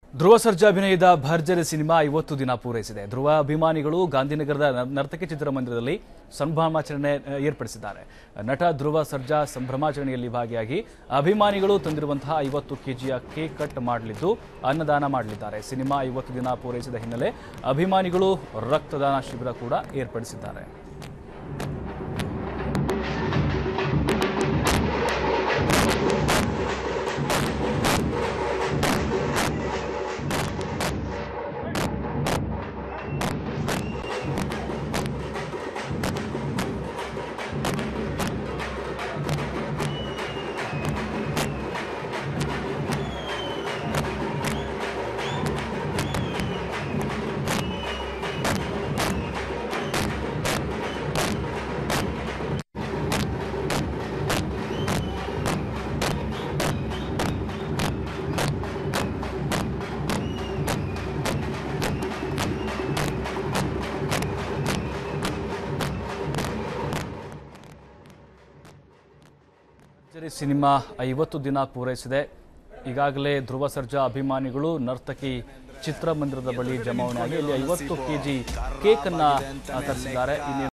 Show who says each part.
Speaker 1: ಧ್ರುವ ಸರ್ಜಾ ಅಭಿನಯದ ಭರ್ಜರಿ ಸಿನಿಮಾ ಐವತ್ತು ದಿನ ಪೂರೈಸಿದೆ ಧ್ರುವ ಅಭಿಮಾನಿಗಳು ಗಾಂಧಿನಗರದ ನ- ನರ್ತಕಿ ಚಿತ್ರಮಂದಿರದಲ್ಲಿ ಸಂಭ್ರಮಾಚರಣೆ ಅ, ಏರ್ಪಡಿಸಿದ್ದಾರೆ ನಟ ಧ್ರುವ ಸರ್ಜಾ ಸಂಭ್ರಮಾಚರಣೆಯಲ್ಲಿ ಭಾಗಿಯಾಗಿ ಅಭಿಮಾನಿಗಳು ತಂದಿರುವಂತಹ ಐವತ್ತು ಕೆಜಿಯ ಕೇಕ್ ಕಟ್ ಮಾಡಲಿದ್ದು ಅನ್ನದಾನ ಮಾಡಲಿದ್ದಾರೆ ಸಿನಿಮಾ ಐವತ್ತು ದಿನ ಪೂರೈಸಿದ ಹಿನ್ನೆಲೆ ಅಭಿಮಾನಿಗಳು ರಕ್ತದಾನ ಶಿಬಿರ ಕೂಡ ಏರ್ಪಡಿಸಿದ್ದಾರೆ ಭರ್ಜರಿ ಸಿನಿಮಾ ಐವತ್ತು ದಿನ ಪೂರೈಸಿದೆ ಈಗಾಗಲೇ ಧ್ರುವ ಸರ್ಜಾ ಅಭಿಮಾನಿಗಳು ನರ್ತಕಿ ಚಿತ್ರಮಂದಿರದ ಬಳಿ ಜಮಾವಣೆಯಾಗಿ ಇಲ್ಲಿ ಐವತ್ತು ಕೆಜಿ ಕೇಕ್ ಅನ್ನ ತರಿಸಿದ್ದಾರೆ ಇನ್ನೇನು